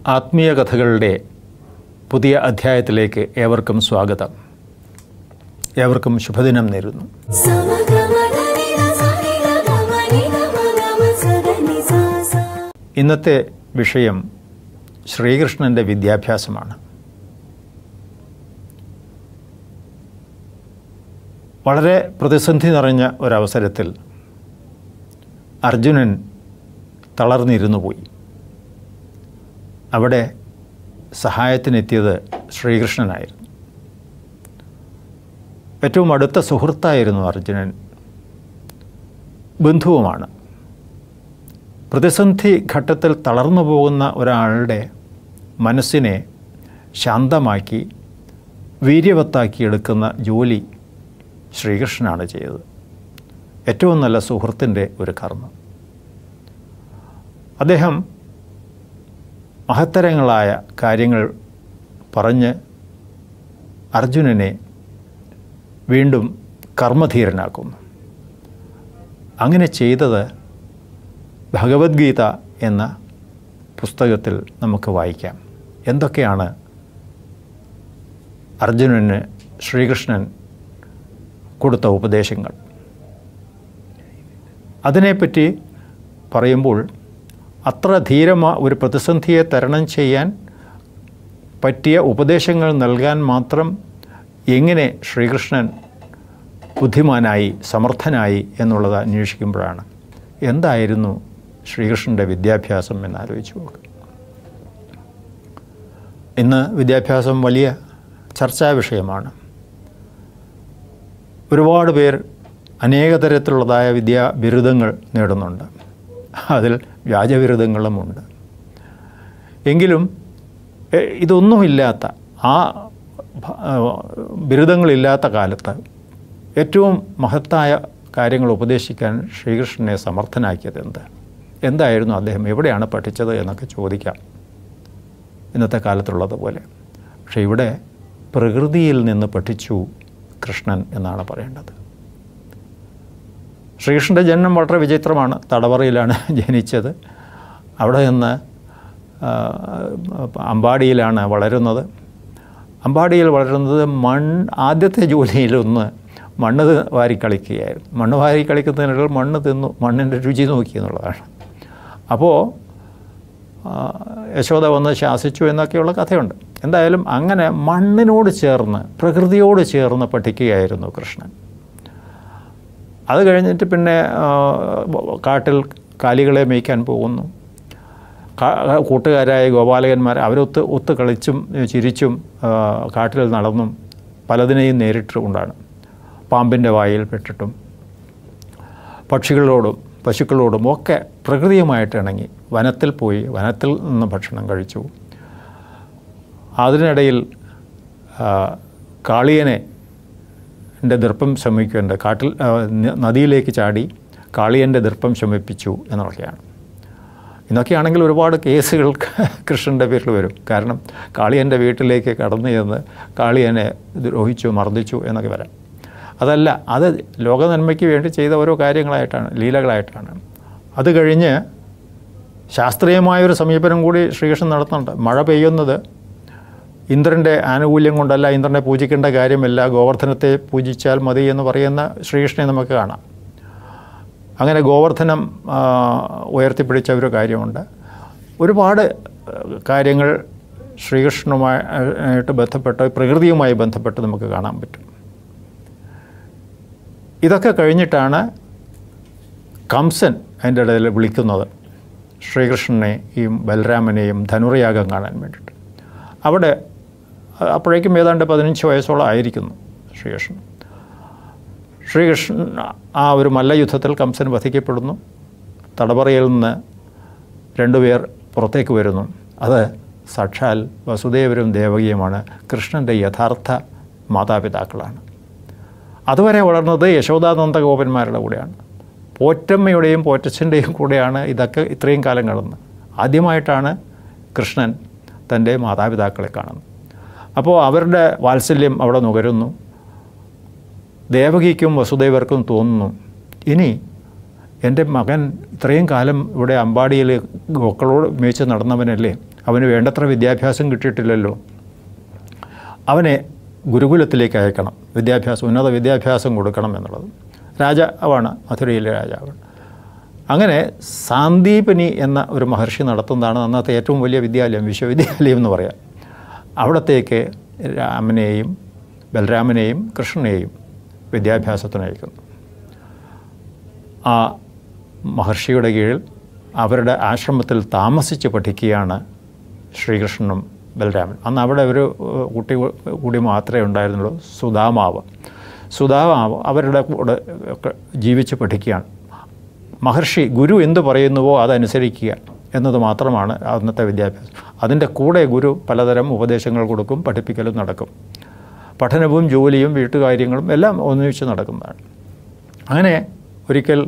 ആത്മീയ കഥകളുടെ പുതിയ അധ്യായത്തിലേക്ക് ഏവർക്കും സ്വാഗതം ഏവർക്കും ശുഭദിനം നേരുന്നു ഇന്നത്തെ വിഷയം ശ്രീകൃഷ്ണൻ്റെ വിദ്യാഭ്യാസമാണ് വളരെ പ്രതിസന്ധി നിറഞ്ഞ ഒരവസരത്തിൽ അർജുനൻ തളർന്നിരുന്നു പോയി അവിടെ സഹായത്തിനെത്തിയത് ശ്രീകൃഷ്ണനായിരുന്നു ഏറ്റവും അടുത്ത സുഹൃത്തായിരുന്നു അർജുനൻ ബന്ധുവുമാണ് പ്രതിസന്ധി ഘട്ടത്തിൽ തളർന്നു പോകുന്ന ഒരാളുടെ മനസ്സിനെ ശാന്തമാക്കി വീര്യവത്താക്കി എടുക്കുന്ന ജോലി ശ്രീകൃഷ്ണനാണ് ചെയ്തത് ഏറ്റവും നല്ല സുഹൃത്തിൻ്റെ ഒരു കർമ്മം അദ്ദേഹം മഹത്തരങ്ങളായ കാര്യങ്ങൾ പറഞ്ഞ് അർജുനനെ വീണ്ടും കർമ്മധീരനാക്കുന്നു അങ്ങനെ ചെയ്തത് ഭഗവത്ഗീത എന്ന പുസ്തകത്തിൽ നമുക്ക് വായിക്കാം എന്തൊക്കെയാണ് അർജുനന് ശ്രീകൃഷ്ണൻ കൊടുത്ത ഉപദേശങ്ങൾ അതിനെപ്പറ്റി പറയുമ്പോൾ അത്ര ധീരമാ ഒരു പ്രതിസന്ധിയെ തരണം ചെയ്യാൻ പറ്റിയ ഉപദേശങ്ങൾ നൽകാൻ മാത്രം എങ്ങനെ ശ്രീകൃഷ്ണൻ ബുദ്ധിമാനായി സമർത്ഥനായി എന്നുള്ളത് അന്വേഷിക്കുമ്പോഴാണ് എന്തായിരുന്നു ശ്രീകൃഷ്ണൻ്റെ വിദ്യാഭ്യാസം എന്നാലോചിച്ച് നോക്കുക ഇന്ന് വിദ്യാഭ്യാസം വലിയ ചർച്ചാ വിഷയമാണ് ഒരുപാട് പേർ അനേക തരത്തിലുള്ളതായ വിദ്യാ ബിരുദങ്ങൾ നേടുന്നുണ്ട് അതിൽ വ്യാജബിരുദങ്ങളുമുണ്ട് എങ്കിലും ഇതൊന്നുമില്ലാത്ത ആ ബിരുദങ്ങളില്ലാത്ത കാലത്ത് ഏറ്റവും മഹത്തായ കാര്യങ്ങൾ ഉപദേശിക്കാൻ ശ്രീകൃഷ്ണനെ സമർത്ഥനാക്കിയത് എന്ത് എന്തായിരുന്നു അദ്ദേഹം എവിടെയാണ് പഠിച്ചത് എന്നൊക്കെ ചോദിക്കാം ഇന്നത്തെ കാലത്തുള്ളതുപോലെ പക്ഷേ ഇവിടെ പ്രകൃതിയിൽ നിന്ന് പഠിച്ചു കൃഷ്ണൻ എന്നാണ് പറയേണ്ടത് ശ്രീകൃഷ്ണൻ്റെ ജന്മം വളരെ വിചിത്രമാണ് തടവറയിലാണ് ജനിച്ചത് അവിടെ നിന്ന് അമ്പാടിയിലാണ് വളരുന്നത് അമ്പാടിയിൽ വളരുന്നത് മൺ ആദ്യത്തെ ജോലിയിലൊന്ന് മണ്ണ് വാരി കളിക്കുകയായിരുന്നു മണ്ണ് വാരി കളിക്കുന്നതിനുള്ള മണ്ണ് തിന്നു മണ്ണിൻ്റെ രുചി നോക്കി എന്നുള്ളതാണ് അപ്പോൾ യശോദ വന്ന് ശാസിച്ചു എന്നൊക്കെയുള്ള കഥയുണ്ട് എന്തായാലും അങ്ങനെ മണ്ണിനോട് ചേർന്ന് പ്രകൃതിയോട് ചേർന്ന് പഠിക്കുകയായിരുന്നു കൃഷ്ണൻ അത് കഴിഞ്ഞിട്ട് പിന്നെ കാട്ടിൽ കാലികളെ മേയ്ക്കാൻ പോകുന്നു കൂട്ടുകാരായ ഗോപാലകന്മാർ അവരൊത്ത് ഒത്ത് കളിച്ചും ചിരിച്ചും കാട്ടിൽ നടന്നും പലതിനെയും നേരിട്ടുകൊണ്ടാണ് പാമ്പിൻ്റെ വായിൽ പെട്ടിട്ടും പക്ഷികളോടും പശുക്കളോടും ഒക്കെ പ്രകൃതിയുമായിട്ട് ഇണങ്ങി വനത്തിൽ പോയി വനത്തിൽ നിന്ന് ഭക്ഷണം കഴിച്ചു അതിനിടയിൽ കാളിയനെ എൻ്റെ ദർപ്പം ശമിക്കുന്നുണ്ട് കാട്ടിൽ നദിയിലേക്ക് ചാടി കാളിയൻ്റെ ദർപ്പം ശമിപ്പിച്ചു എന്നൊക്കെയാണ് ഇന്നൊക്കെയാണെങ്കിൽ ഒരുപാട് കേസുകൾ കൃഷ്ണൻ്റെ പേരിൽ വരും കാരണം കാളിയൻ്റെ വീട്ടിലേക്ക് കടന്നു ചെന്ന് കാളിയനെ ദ്രോഹിച്ചു മർദ്ദിച്ചു എന്നൊക്കെ വരാം അതല്ല അത് ലോകനന്മയ്ക്ക് വേണ്ടി ചെയ്ത ഓരോ കാര്യങ്ങളായിട്ടാണ് ലീലകളായിട്ടാണ് അത് കഴിഞ്ഞ് ശാസ്ത്രീയമായൊരു സമീപനം കൂടി ശ്രീകൃഷ്ണൻ നടത്തുന്നുണ്ട് മഴ പെയ്യുന്നത് ഇന്ദ്രൻ്റെ ആനുകൂല്യം കൊണ്ടല്ല ഇന്ദ്രനെ പൂജിക്കേണ്ട കാര്യമില്ല ഗോവർദ്ധനത്തെ പൂജിച്ചാൽ മതി എന്ന് പറയുന്ന ശ്രീകൃഷ്ണനെ നമുക്ക് കാണാം അങ്ങനെ ഗോവർദ്ധനം ഉയർത്തിപ്പിടിച്ച ഒരു കാര്യമുണ്ട് ഒരുപാട് കാര്യങ്ങൾ ശ്രീകൃഷ്ണനുമായിട്ട് ബന്ധപ്പെട്ട് പ്രകൃതിയുമായി ബന്ധപ്പെട്ട് നമുക്ക് കാണാൻ പറ്റും ഇതൊക്കെ കഴിഞ്ഞിട്ടാണ് കംസൻ അതിൻ്റെ ഇടയിൽ വിളിക്കുന്നത് ശ്രീകൃഷ്ണനെയും ബലരാമനെയും ധനുർയാഗം കാണാൻ വേണ്ടിയിട്ട് അവിടെ അപ്പോഴേക്കും ഏതാണ്ട് പതിനഞ്ച് വയസ്സോളം ആയിരിക്കുന്നു ശ്രീകൃഷ്ണൻ ശ്രീകൃഷ്ണൻ ആ ഒരു മല്ലയുദ്ധത്തിൽ കംസൻ വധിക്കപ്പെടുന്നു തടവറയിൽ നിന്ന് രണ്ടുപേർ പുറത്തേക്ക് വരുന്നു അത് സാക്ഷാൽ വസുദേവരും ദേവകിയുമാണ് കൃഷ്ണൻ്റെ യഥാർത്ഥ മാതാപിതാക്കളാണ് അതുവരെ വളർന്നത് യശോദാനന്ദഗോപന്മാരുടെ കൂടെയാണ് പോറ്റമ്മയുടെയും പോറ്റച്ഛൻ്റെയും കൂടെയാണ് ഇതൊക്കെ ഇത്രയും കാലം കടന്ന് ആദ്യമായിട്ടാണ് കൃഷ്ണൻ തൻ്റെ മാതാപിതാക്കളെ കാണുന്നത് അപ്പോൾ അവരുടെ വാത്സല്യം അവിടെ നുകരുന്നു ദേവകിക്കും വസുദേവർക്കും തോന്നുന്നു ഇനി എൻ്റെ മകൻ ഇത്രയും കാലം ഇവിടെ അമ്പാടിയിൽ ഗോക്കളോട് മേച്ച് നടന്നവനല്ലേ അവന് വേണ്ടത്ര വിദ്യാഭ്യാസം കിട്ടിയിട്ടില്ലല്ലോ അവനെ ഗുരുകുലത്തിലേക്ക് അയക്കണം വിദ്യാഭ്യാസം ഉന്നത വിദ്യാഭ്യാസം കൊടുക്കണം എന്നുള്ളത് രാജാവാണ് മധുരയിലെ രാജാവാണ് അങ്ങനെ സാന്ദീപനി എന്ന ഒരു മഹർഷി നടത്തുന്നതാണ് അന്നത്തെ ഏറ്റവും വലിയ വിദ്യാലയം വിശ്വവിദ്യാലയം എന്ന് പറയാം അവിടത്തേക്ക് രാമനെയും ബലരാമനെയും കൃഷ്ണനെയും വിദ്യാഭ്യാസത്തിന് അയക്കുന്നു ആ മഹർഷിയുടെ കീഴിൽ അവരുടെ ആശ്രമത്തിൽ താമസിച്ച് പഠിക്കുകയാണ് ശ്രീകൃഷ്ണനും ബലരാമൻ അന്ന് അവിടെ ഒരു ഏഹ്, കുട്ടി കൂടി മാത്രമേ ഉണ്ടായിരുന്നുള്ളൂ സുധാമാവ് സുധാമാവ് അവരുടെ കൂടെ ഒക്കെ ജീവിച്ച് പഠിക്കുകയാണ് മഹർഷി ഗുരു എന്ത് പറയുന്നുവോ അതനുസരിക്കുക എന്നത് മാത്രമാണ് അന്നത്തെ വിദ്യാഭ്യാസം അതിൻ്റെ കൂടെ ഗുരു പലതരം ഉപദേശങ്ങൾ കൊടുക്കും പഠിപ്പിക്കലും നടക്കും പഠനവും ജോലിയും വീട്ടുകാര്യങ്ങളും എല്ലാം ഒന്നിച്ച് നടക്കുന്നതാണ് അങ്ങനെ ഒരിക്കൽ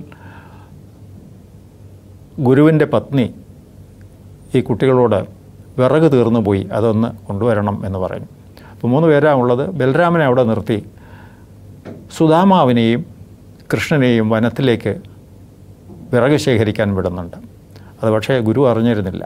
ഗുരുവിൻ്റെ പത്നി ഈ കുട്ടികളോട് വിറക് തീർന്നു പോയി അതൊന്ന് കൊണ്ടുവരണം എന്ന് പറഞ്ഞു അപ്പോൾ മൂന്ന് പേരാ ഉള്ളത് ബലരാമനെ അവിടെ നിർത്തി സുധാമാവിനെയും കൃഷ്ണനെയും വനത്തിലേക്ക് വിറക് ശേഖരിക്കാൻ വിടുന്നുണ്ട് അത് പക്ഷേ ഗുരു അറിഞ്ഞിരുന്നില്ല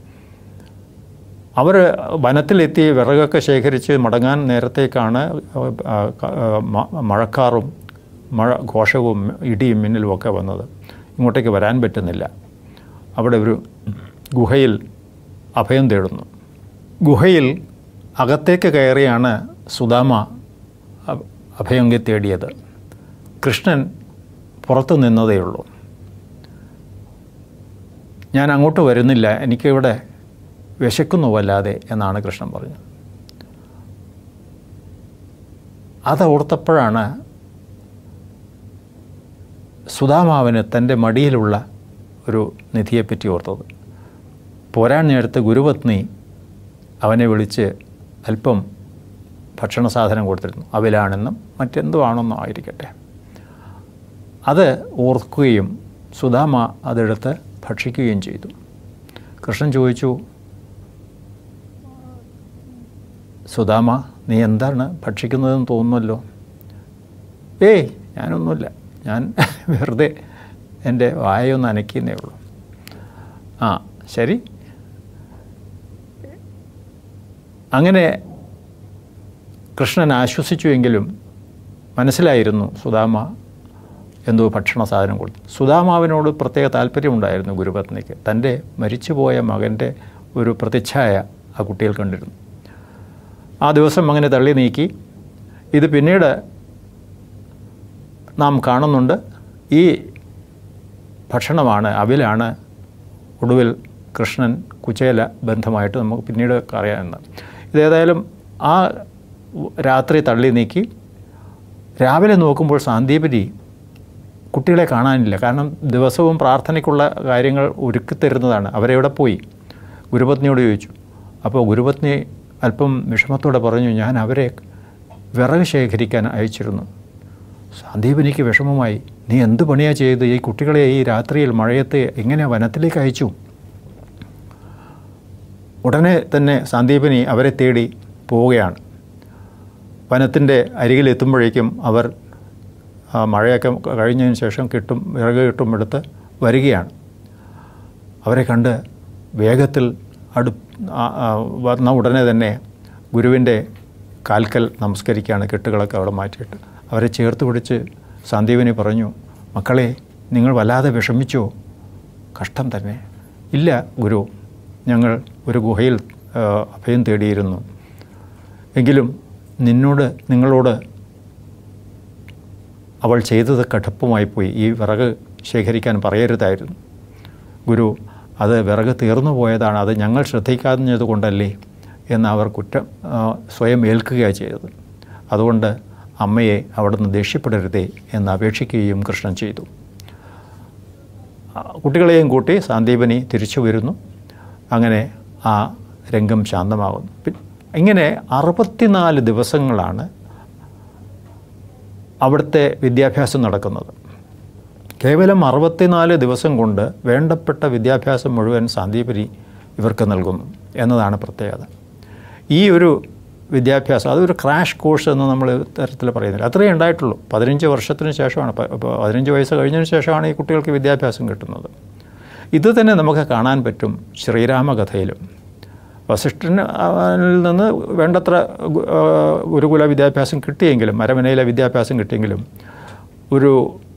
അവർ വനത്തിലെത്തി വിറകൊക്കെ ശേഖരിച്ച് മടങ്ങാൻ നേരത്തേക്കാണ് ആ, ക- ആ, മ- മഴക്കാറും മഴ ഘോഷവും ഇടിയും മിന്നലും ഒക്കെ വന്നത് ഇങ്ങോട്ടേക്ക് വരാൻ പറ്റുന്നില്ല അവിടെ ഒരു ഗുഹയിൽ അഭയം തേടുന്നു ഗുഹയിൽ അകത്തേക്ക് കയറിയാണ് സുദാമ അ- അഭയം തേടിയത് കൃഷ്ണൻ പുറത്തു നിന്നതേയുള്ളൂ ഞാൻ അങ്ങോട്ട് വരുന്നില്ല എനിക്കിവിടെ വിശക്കുന്നു വല്ലാതെ എന്നാണ് കൃഷ്ണൻ പറഞ്ഞത് അത് ഓർത്തപ്പോഴാണ് സുധാമാവിന് തൻ്റെ മടിയിലുള്ള ഒരു നിധിയെപ്പറ്റി ഓർത്തത് പോരാൻ നേരത്ത് ഗുരുപത്നി അവനെ വിളിച്ച് അല്പം ഭക്ഷണ സാധനം കൊടുത്തിരുന്നു അവിലാണെന്നും മറ്റെന്തോ ആണെന്നോ ആയിരിക്കട്ടെ അത് ഓർക്കുകയും സുധാമ അതെടുത്ത് ഭക്ഷിക്കുകയും ചെയ്തു കൃഷ്ണൻ ചോദിച്ചു സുധാമ നീ എന്താണ് ഭക്ഷിക്കുന്നതെന്ന് തോന്നുന്നല്ലോ ഏയ് ഞാനൊന്നുമില്ല ഞാൻ വെറുതെ എൻ്റെ വായൊന്ന് അനക്കുന്നേ ഉള്ളൂ ആ ശരി അങ്ങനെ കൃഷ്ണൻ ആശ്വസിച്ചുവെങ്കിലും മനസ്സിലായിരുന്നു സുധാമ എന്തോ ഭക്ഷണ സാധനം കൊടുത്തു സുധാമാവിനോട് പ്രത്യേക താല്പര്യമുണ്ടായിരുന്നു ഗുരുപത്നിക്ക് തൻ്റെ മരിച്ചുപോയ മകൻ്റെ ഒരു പ്രതിച്ഛായ ആ കുട്ടിയിൽ കണ്ടിരുന്നു ആ ദിവസം അങ്ങനെ തള്ളി നീക്കി ഇത് പിന്നീട് നാം കാണുന്നുണ്ട് ഈ ഭക്ഷണമാണ് അവിലാണ് ഒടുവിൽ കൃഷ്ണൻ കുചേല ബന്ധമായിട്ട് നമുക്ക് പിന്നീട് അറിയാമെന്ന് ഇതേതായാലും ആ രാത്രി തള്ളി നീക്കി രാവിലെ നോക്കുമ്പോൾ സാന്ദീപരി കുട്ടികളെ കാണാനില്ല കാരണം ദിവസവും പ്രാർത്ഥനയ്ക്കുള്ള കാര്യങ്ങൾ ഒരുക്കിത്തരുന്നതാണ് അവരെവിടെ പോയി ഗുരുപത്നിയോട് ചോദിച്ചു അപ്പോൾ ഗുരുപത്നി അല്പം വിഷമത്തോടെ പറഞ്ഞു ഞാൻ അവരെ വിറക് ശേഖരിക്കാൻ അയച്ചിരുന്നു സന്ദീപനിക്ക് വിഷമമായി നീ എന്ത് പണിയാ ചെയ്ത് ഈ കുട്ടികളെ ഈ രാത്രിയിൽ മഴയത്ത് എങ്ങനെ വനത്തിലേക്ക് അയച്ചു ഉടനെ തന്നെ സന്ദീപനി അവരെ തേടി പോവുകയാണ് വനത്തിൻ്റെ അരികിലെത്തുമ്പോഴേക്കും അവർ ആ മഴയൊക്കെ കഴിഞ്ഞതിന് ശേഷം കിട്ടും വിറക് കിട്ടും എടുത്ത് വരികയാണ് അവരെ കണ്ട് വേഗത്തിൽ അടു ആ- ആ വന്ന ഉടനെ തന്നെ ഗുരുവിൻ്റെ കാൽക്കൽ നമസ്കരിക്കുകയാണ് കെട്ടുകളൊക്കെ അവിടെ മാറ്റിയിട്ട് അവരെ ചേർത്ത് പിടിച്ച് സന്ദീപനി പറഞ്ഞു മക്കളെ നിങ്ങൾ വല്ലാതെ വിഷമിച്ചോ കഷ്ടം തന്നെ ഇല്ല ഗുരു ഞങ്ങൾ ഒരു ഗുഹയിൽ ആ, അഭയം തേടിയിരുന്നു എങ്കിലും നിന്നോട് നിങ്ങളോട് അവൾ ചെയ്തത് കടുപ്പമായി പോയി ഈ വിറക് ശേഖരിക്കാൻ പറയരുതായിരുന്നു ഗുരു അത് വിറക് തീർന്നു പോയതാണ് അത് ഞങ്ങൾ ശ്രദ്ധിക്കാഞ്ഞത് കൊണ്ടല്ലേ എന്ന് അവർ കുറ്റം ആ, സ്വയം ഏൽക്കുകയാണ് ചെയ്തത് അതുകൊണ്ട് അമ്മയെ അവിടുന്ന് ദേഷ്യപ്പെടരുതേ എന്ന് അപേക്ഷിക്കുകയും കൃഷ്ണൻ ചെയ്തു ആ, കുട്ടികളെയും കൂട്ടി സാന്ദീപനി തിരിച്ചു വരുന്നു അങ്ങനെ ആ രംഗം ശാന്തമാകുന്നു പി- ഇങ്ങനെ അറുപത്തിനാല് ദിവസങ്ങളാണ് അവിടുത്തെ വിദ്യാഭ്യാസം നടക്കുന്നത് കേവലം അറുപത്തിനാല് ദിവസം കൊണ്ട് വേണ്ടപ്പെട്ട വിദ്യാഭ്യാസം മുഴുവൻ സാന്ദീപരി ഇവർക്ക് നൽകുന്നു എന്നതാണ് പ്രത്യേകത ഈ ഒരു വിദ്യാഭ്യാസം അതൊരു ക്രാഷ് കോഴ്സ് എന്ന് നമ്മൾ തരത്തിൽ പറയുന്നില്ല അത്രയേ ഉണ്ടായിട്ടുള്ളൂ പതിനഞ്ച് വർഷത്തിന് ശേഷമാണ് പ- പ- പതിനഞ്ച് വയസ്സ് കഴിഞ്ഞതിന് ശേഷമാണ് ഈ കുട്ടികൾക്ക് വിദ്യാഭ്യാസം കിട്ടുന്നത് ഇത് തന്നെ നമുക്ക് കാണാൻ പറ്റും ശ്രീരാമകഥയിലും വസിഷ്ഠന് അവനിൽ നിന്ന് വേണ്ടത്ര ഗു- ആ, ഗുരുകുല വിദ്യാഭ്യാസം കിട്ടിയെങ്കിലും അരമനയിലെ വിദ്യാഭ്യാസം കിട്ടിയെങ്കിലും ഒരു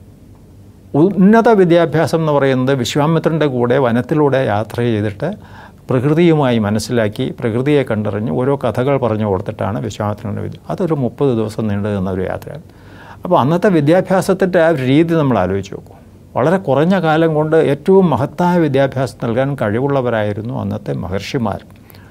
ഉന്നത വിദ്യാഭ്യാസം എന്ന് പറയുന്നത് വിശ്വാമിത്രൻ്റെ കൂടെ വനത്തിലൂടെ യാത്ര ചെയ്തിട്ട് പ്രകൃതിയുമായി മനസ്സിലാക്കി പ്രകൃതിയെ കണ്ടറിഞ്ഞ് ഓരോ കഥകൾ പറഞ്ഞു കൊടുത്തിട്ടാണ് വിശ്വാമിത്രൻ്റെ വിദ്യ അതൊരു മുപ്പത് ദിവസം നീണ്ടു നിന്ന ഒരു യാത്രയാണ് അപ്പോൾ അന്നത്തെ വിദ്യാഭ്യാസത്തിൻ്റെ ആ ഒരു രീതി നമ്മൾ ആലോചിച്ച് നോക്കൂ വളരെ കുറഞ്ഞ കാലം കൊണ്ട് ഏറ്റവും മഹത്തായ വിദ്യാഭ്യാസം നൽകാൻ കഴിവുള്ളവരായിരുന്നു അന്നത്തെ മഹർഷിമാർ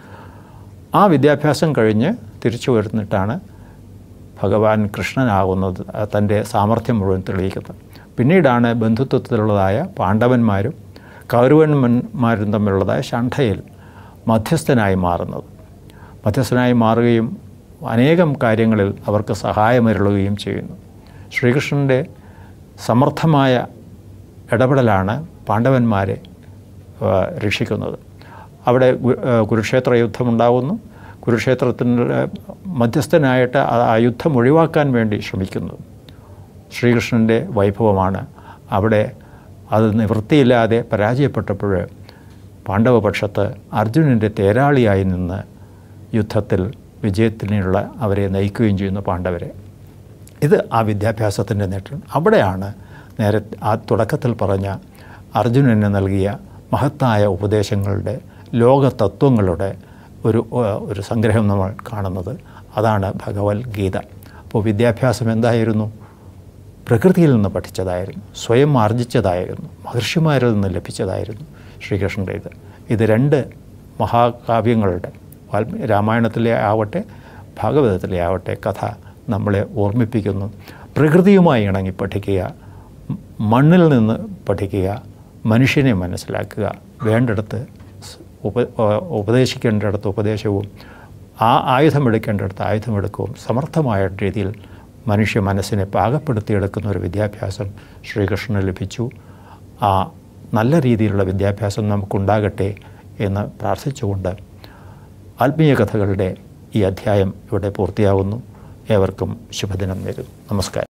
ആ വിദ്യാഭ്യാസം കഴിഞ്ഞ് തിരിച്ചു വരുന്നിട്ടാണ് ഭഗവാൻ കൃഷ്ണനാകുന്നത് ആ തൻ്റെ സാമർഥ്യം മുഴുവൻ തെളിയിക്കുന്നത് പിന്നീടാണ് ബന്ധുത്വത്തിലുള്ളതായ പാണ്ഡവന്മാരും കൗരവന്മാരും തമ്മിലുള്ളതായ ശണ്ഠയിൽ മധ്യസ്ഥനായി മാറുന്നത് മധ്യസ്ഥനായി മാറുകയും അനേകം കാര്യങ്ങളിൽ അവർക്ക് സഹായമരുളുകയും ചെയ്യുന്നു ശ്രീകൃഷ്ണൻ്റെ സമർത്ഥമായ ഇടപെടലാണ് പാണ്ഡവന്മാരെ ആ, രക്ഷിക്കുന്നത് അവിടെ ഗു- ആ, കുരുക്ഷേത്ര യുദ്ധമുണ്ടാകുന്നു കുരുക്ഷേത്രത്തിൻ്റെ മധ്യസ്ഥനായിട്ട് ആ ആ യുദ്ധം ഒഴിവാക്കാൻ വേണ്ടി ശ്രമിക്കുന്നു ശ്രീകൃഷ്ണൻ്റെ വൈഭവമാണ് അവിടെ അത് നിവൃത്തിയില്ലാതെ പരാജയപ്പെട്ടപ്പോൾ പാണ്ഡവപക്ഷത്ത് അർജുനൻ്റെ തേരാളിയായി നിന്ന് യുദ്ധത്തിൽ വിജയത്തിനുള്ള അവരെ നയിക്കുകയും ചെയ്യുന്നു പാണ്ഡവരെ ഇത് ആ വിദ്യാഭ്യാസത്തിൻ്റെ നേട്ടം അവിടെയാണ് നേരെ ആ തുടക്കത്തിൽ പറഞ്ഞ അർജുനന് നൽകിയ മഹത്തായ ഉപദേശങ്ങളുടെ ലോകതത്വങ്ങളുടെ ഒരു ഏഹ്, ഒരു സംഗ്രഹം നമ്മൾ കാണുന്നത് അതാണ് ഭഗവത്ഗീത അപ്പോൾ വിദ്യാഭ്യാസം എന്തായിരുന്നു പ്രകൃതിയിൽ നിന്ന് പഠിച്ചതായിരുന്നു സ്വയം ആർജിച്ചതായിരുന്നു മഹർഷിമാരിൽ നിന്ന് ലഭിച്ചതായിരുന്നു ശ്രീകൃഷ്ണൻ്റെ ഇത് ഇത് രണ്ട് മഹാകാവ്യങ്ങളുടെ വാൽമീ രാമായണത്തിലെ ആവട്ടെ ഭാഗവതത്തിലെ ആവട്ടെ കഥ നമ്മളെ ഓർമ്മിപ്പിക്കുന്നു പ്രകൃതിയുമായി ഇണങ്ങി പഠിക്കുക മ- മണ്ണിൽ നിന്ന് പഠിക്കുക മനുഷ്യനെ മനസ്സിലാക്കുക വേണ്ടിടത്ത് സ് ഉപ ആ- ഉപദേശിക്കേണ്ടിടത്ത് ഉപദേശവും ആ ആയുധമെടുക്കേണ്ടിടത്ത് ആയുധമെടുക്കവും സമർത്ഥമായ രീതിയിൽ മനുഷ്യ മനസ്സിനെ പാകപ്പെടുത്തിയെടുക്കുന്ന ഒരു വിദ്യാഭ്യാസം ശ്രീകൃഷ്ണന് ലഭിച്ചു ആ നല്ല രീതിയിലുള്ള വിദ്യാഭ്യാസം നമുക്കുണ്ടാകട്ടെ എന്ന് പ്രാർത്ഥിച്ചുകൊണ്ട് ആത്മീയ കഥകളുടെ ഈ അധ്യായം ഇവിടെ പൂർത്തിയാവുന്നു ഏവർക്കും ശുഭദിനം നേരുന്നു നമസ്കാരം